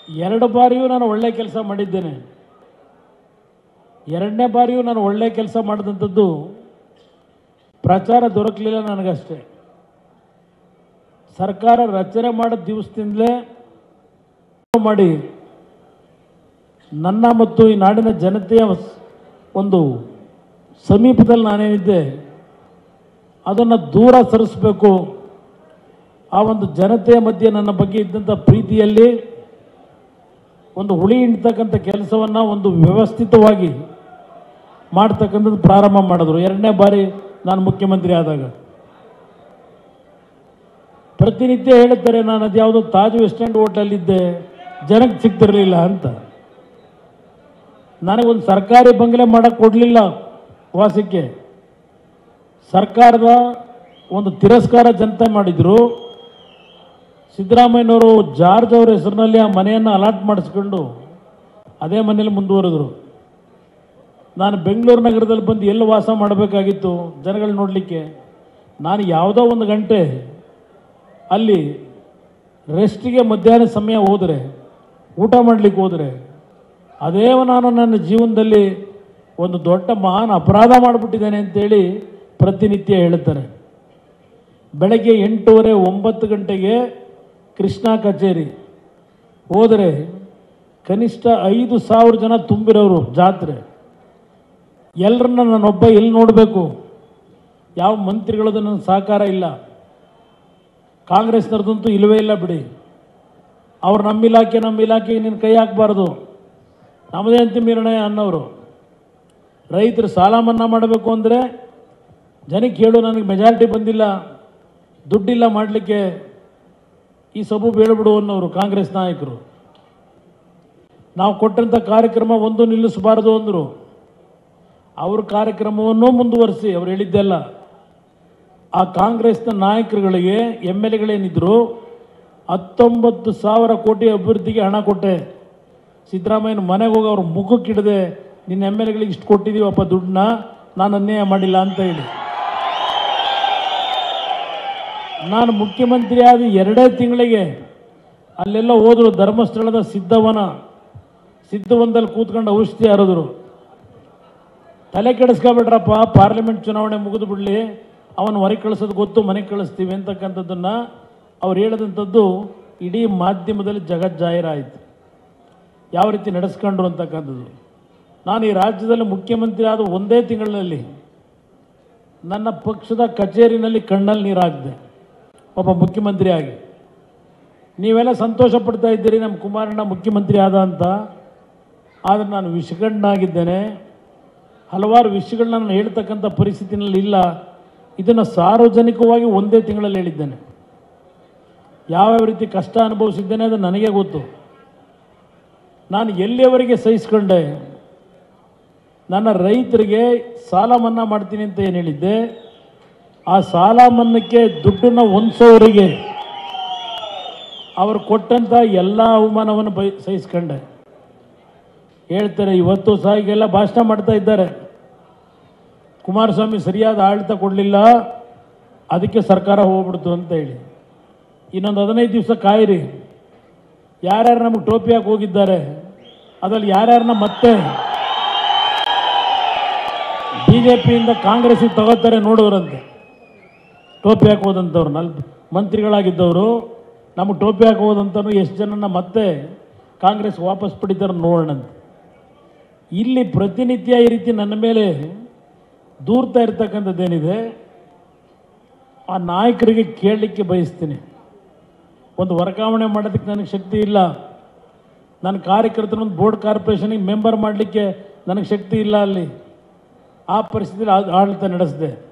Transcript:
ಎರಡು ಬಾರಿಯೂ ನಾನು ಒಳ್ಳೆ ಕೆಲಸ ಮಾಡಿದ್ದೇನೆ ಎರಡನೇ ಬಾರಿಯೂ ನಾನು ಒಳ್ಳೆ ಕೆಲಸ ಮಾಡಿದಂಥದ್ದು ಪ್ರಚಾರ ದೊರಕಲಿಲ್ಲ ನನಗಷ್ಟೇ ಸರ್ಕಾರ ರಚನೆ ಮಾಡಿದ ದಿವಸದಿಂದಲೇ ಮಾಡಿ ನನ್ನ ಮತ್ತು ಈ ನಾಡಿನ ಜನತೆಯ ಒಂದು ಸಮೀಪದಲ್ಲಿ ನಾನೇನಿದ್ದೆ ಅದನ್ನು ದೂರ ಸರಿಸಬೇಕು ಆ ಒಂದು ಜನತೆಯ ಮಧ್ಯೆ ನನ್ನ ಬಗ್ಗೆ ಇದ್ದಂಥ ಪ್ರೀತಿಯಲ್ಲಿ ಒಂದು ಹುಳಿ ಹಿಂಡ್ತಕ್ಕಂಥ ಕೆಲಸವನ್ನು ಒಂದು ವ್ಯವಸ್ಥಿತವಾಗಿ ಮಾಡ್ತಕ್ಕಂಥದ್ದು ಪ್ರಾರಂಭ ಮಾಡಿದ್ರು ಎರಡನೇ ಬಾರಿ ನಾನು ಮುಖ್ಯಮಂತ್ರಿ ಆದಾಗ ಪ್ರತಿನಿತ್ಯ ಹೇಳ್ತಾರೆ ನಾನು ಅದು ಯಾವುದೋ ತಾಜ್ ವೆಸ್ಟ್ ಎಂಡ್ ಹೋಟೆಲಿದ್ದೆ ಜನಕ್ಕೆ ಸಿಗ್ತಿರಲಿಲ್ಲ ಅಂತ ನನಗೊಂದು ಸರ್ಕಾರಿ ಬಂಗಲೆ ಮಾಡಕ್ಕೆ ಕೊಡಲಿಲ್ಲ ವಾಸಕ್ಕೆ ಸರ್ಕಾರದ ಒಂದು ತಿರಸ್ಕಾರ ಜನತೆ ಮಾಡಿದರು ಸಿದ್ದರಾಮಯ್ಯನವರು ಜಾರ್ಜ್ ಅವರ ಹೆಸರಿನಲ್ಲಿ ಆ ಮನೆಯನ್ನು ಅಲಾಟ್ ಮಾಡಿಸ್ಕೊಂಡು ಅದೇ ಮನೇಲಿ ಮುಂದುವರೆದರು ನಾನು ಬೆಂಗಳೂರು ನಗರದಲ್ಲಿ ಬಂದು ಎಲ್ಲಿ ವಾಸ ಮಾಡಬೇಕಾಗಿತ್ತು ಜನಗಳು ನೋಡಲಿಕ್ಕೆ ನಾನು ಯಾವುದೋ ಒಂದು ಗಂಟೆ ಅಲ್ಲಿ ರೆಸ್ಟಿಗೆ ಮಧ್ಯಾಹ್ನ ಸಮಯ ಹೋದರೆ ಊಟ ಮಾಡಲಿಕ್ಕೆ ಹೋದರೆ ಅದೇ ನಾನು ನನ್ನ ಜೀವನದಲ್ಲಿ ಒಂದು ದೊಡ್ಡ ಮಹಾನ್ ಅಪರಾಧ ಮಾಡಿಬಿಟ್ಟಿದ್ದೇನೆ ಅಂತೇಳಿ ಪ್ರತಿನಿತ್ಯ ಹೇಳ್ತಾರೆ ಬೆಳಗ್ಗೆ ಎಂಟೂವರೆ ಒಂಬತ್ತು ಗಂಟೆಗೆ ಕೃಷ್ಣ ಕಚೇರಿ ಹೋದರೆ ಕನಿಷ್ಠ ಐದು ಸಾವಿರ ಜನ ತುಂಬಿರೋರು ಜಾತ್ರೆ ಎಲ್ಲರನ್ನ ನಾನೊಬ್ಬ ಎಲ್ಲಿ ನೋಡಬೇಕು ಯಾವ ಮಂತ್ರಿಗಳದ್ದು ನನ್ನ ಸಹಕಾರ ಇಲ್ಲ ಕಾಂಗ್ರೆಸ್ನವ್ರದಂತೂ ಇಲ್ಲವೇ ಇಲ್ಲ ಬಿಡಿ ಅವ್ರು ನಮ್ಮ ಇಲಾಖೆ ನಮ್ಮ ಇಲಾಖೆಗೆ ನೀನು ಕೈ ಹಾಕಬಾರ್ದು ನಮ್ಮದೇ ಅಂತಿಮ ನಿರ್ಣಯ ಅನ್ನೋರು ರೈತರು ಸಾಲ ಮನ್ನಾ ಮಾಡಬೇಕು ಅಂದರೆ ಜನಕ್ಕೆ ಹೇಳು ನನಗೆ ಮೆಜಾರಿಟಿ ಬಂದಿಲ್ಲ ದುಡ್ಡಿಲ್ಲ ಮಾಡಲಿಕ್ಕೆ ಈ ಸಬು ಬೀಳ್ಬಿಡು ಅನ್ನೋರು ಕಾಂಗ್ರೆಸ್ ನಾಯಕರು ನಾವು ಕೊಟ್ಟಂಥ ಕಾರ್ಯಕ್ರಮ ಒಂದು ನಿಲ್ಲಿಸಬಾರ್ದು ಅಂದರು ಅವ್ರ ಕಾರ್ಯಕ್ರಮವನ್ನು ಮುಂದುವರಿಸಿ ಅವ್ರು ಹೇಳಿದ್ದೆಲ್ಲ ಆ ಕಾಂಗ್ರೆಸ್ನ ನಾಯಕರುಗಳಿಗೆ ಎಮ್ ಎಲ್ ಎಗಳೇನಿದ್ರು ಹತ್ತೊಂಬತ್ತು ಸಾವಿರ ಕೋಟಿ ಅಭಿವೃದ್ಧಿಗೆ ಹಣ ಕೊಟ್ಟೆ ಸಿದ್ದರಾಮಯ್ಯನ ಮನೆಗೆ ಹೋಗಿ ಅವ್ರ ಮುಖಕ್ಕಿಡದೆ ನಿನ್ನ ಎಮ್ ಎಲ್ ಎಗಳಿಗೆ ಇಷ್ಟು ಕೊಟ್ಟಿದ್ದೀವಪ್ಪ ದುಡ್ಡನ್ನ ನಾನು ಅನ್ಯಾಯ ಮಾಡಿಲ್ಲ ಅಂತ ಹೇಳಿ ನಾನು ಮುಖ್ಯಮಂತ್ರಿ ಆದ ಎರಡೇ ತಿಂಗಳಿಗೆ ಅಲ್ಲೆಲ್ಲ ಹೋದರು ಧರ್ಮಸ್ಥಳದ ಸಿದ್ಧವನ ಸಿದ್ಧವನದಲ್ಲಿ ಕೂತ್ಕೊಂಡು ಔಷಧಿ ಹರಿದ್ರು ತಲೆ ಕೆಡಿಸ್ಕೊಬೇಡ್ರಪ್ಪ ಪಾರ್ಲಿಮೆಂಟ್ ಚುನಾವಣೆ ಮುಗಿದು ಬಿಡಲಿ ಅವನು ಹೊರಗೆ ಕಳಿಸೋದು ಗೊತ್ತು ಮನೆಗೆ ಕಳಿಸ್ತೀವಿ ಅಂತಕ್ಕಂಥದ್ದನ್ನು ಅವ್ರು ಹೇಳಿದಂಥದ್ದು ಇಡೀ ಮಾಧ್ಯಮದಲ್ಲಿ ಜಗಜ್ಜಾಹೀರಾಯಿತು ಯಾವ ರೀತಿ ನಡೆಸ್ಕೊಂಡ್ರು ಅಂತಕ್ಕಂಥದ್ದು ನಾನು ಈ ರಾಜ್ಯದಲ್ಲಿ ಮುಖ್ಯಮಂತ್ರಿ ಆದ ಒಂದೇ ತಿಂಗಳಿನಲ್ಲಿ ನನ್ನ ಪಕ್ಷದ ಕಚೇರಿನಲ್ಲಿ ಕಣ್ಣಲ್ಲಿ ನೀರು ಹಾಕಿದೆ ಒಬ್ಬ ಮುಖ್ಯಮಂತ್ರಿ ಆಗಿ ನೀವೆಲ್ಲ ಸಂತೋಷ ಪಡ್ತಾ ಇದ್ದೀರಿ ನಮ್ಮ ಕುಮಾರಣ್ಣ ಮುಖ್ಯಮಂತ್ರಿ ಆದ ಅಂತ ಆದರೆ ನಾನು ವಿಷಗಣ್ಣಾಗಿದ್ದೇನೆ ಹಲವಾರು ವಿಷಯಗಳನ್ನ ನಾನು ಹೇಳ್ತಕ್ಕಂಥ ಪರಿಸ್ಥಿತಿನಲ್ಲಿ ಇಲ್ಲ ಇದನ್ನು ಸಾರ್ವಜನಿಕವಾಗಿ ಒಂದೇ ತಿಂಗಳಲ್ಲಿ ಹೇಳಿದ್ದೇನೆ ಯಾವ್ಯಾವ ರೀತಿ ಕಷ್ಟ ಅನುಭವಿಸಿದ್ದೇನೆ ಅದು ನನಗೆ ಗೊತ್ತು ನಾನು ಎಲ್ಲಿಯವರೆಗೆ ಸಹಿಸ್ಕೊಂಡೆ ನನ್ನ ರೈತರಿಗೆ ಸಾಲ ಮನ್ನಾ ಮಾಡ್ತೀನಿ ಅಂತ ಏನು ಹೇಳಿದ್ದೆ ಆ ಸಾಲ ಮನ್ನಕ್ಕೆ ದುಡ್ಡನ್ನು ಹೊಂದಿಸೋವರಿಗೆ ಅವರು ಕೊಟ್ಟಂಥ ಎಲ್ಲ ಅವಮಾನವನ್ನು ಬೈ ಸಹಿಸ್ಕೊಂಡೆ ಹೇಳ್ತಾರೆ ಇವತ್ತು ಸಹ ಈಗೆಲ್ಲ ಭಾಷಣ ಮಾಡ್ತಾ ಇದ್ದಾರೆ ಕುಮಾರಸ್ವಾಮಿ ಸರಿಯಾದ ಆಡಳಿತ ಕೊಡಲಿಲ್ಲ ಅದಕ್ಕೆ ಸರ್ಕಾರ ಹೋಗ್ಬಿಡ್ತು ಅಂತ ಹೇಳಿ ಇನ್ನೊಂದು ಹದಿನೈದು ದಿವಸ ಕಾಯಿರಿ ಯಾರ್ಯಾರು ನಮಗೆ ಟೋಪಿ ಹಾಕಿ ಹೋಗಿದ್ದಾರೆ ಅದರಲ್ಲಿ ಯಾರ್ಯಾರನ್ನ ಮತ್ತೆ ಬಿ ಜೆ ಪಿಯಿಂದ ಕಾಂಗ್ರೆಸ್ಸಿಗೆ ತಗೋತಾರೆ ನೋಡೋರಂತೆ ಟೋಪಿ ಹಾಕೋದಂಥವ್ರು ನಲ್ ಮಂತ್ರಿಗಳಾಗಿದ್ದವರು ನಮಗೆ ಟೋಪಿ ಹಾಕೋದಂತನೂ ಎಷ್ಟು ಜನನ ಮತ್ತೆ ಕಾಂಗ್ರೆಸ್ ವಾಪಸ್ ಪಡಿತಾರೆ ನೋಡೋಣಂತೆ ಇಲ್ಲಿ ಪ್ರತಿನಿತ್ಯ ಈ ರೀತಿ ನನ್ನ ಮೇಲೆ ದೂರ್ತಾ ಇರ್ತಕ್ಕಂಥದ್ದೇನಿದೆ ಆ ನಾಯಕರಿಗೆ ಕೇಳಲಿಕ್ಕೆ ಬಯಸ್ತೀನಿ ಒಂದು ವರ್ಗಾವಣೆ ಮಾಡೋದಕ್ಕೆ ನನಗೆ ಶಕ್ತಿ ಇಲ್ಲ ನನ್ನ ಕಾರ್ಯಕರ್ತರನ್ನೊಂದು ಬೋರ್ಡ್ ಕಾರ್ಪೊರೇಷನಿಗೆ ಮೆಂಬರ್ ಮಾಡಲಿಕ್ಕೆ ನನಗೆ ಶಕ್ತಿ ಇಲ್ಲ ಅಲ್ಲಿ ಆ ಪರಿಸ್ಥಿತಿಯಲ್ಲಿ ಆ- ಆಡಳಿತ ನಡೆಸಿದೆ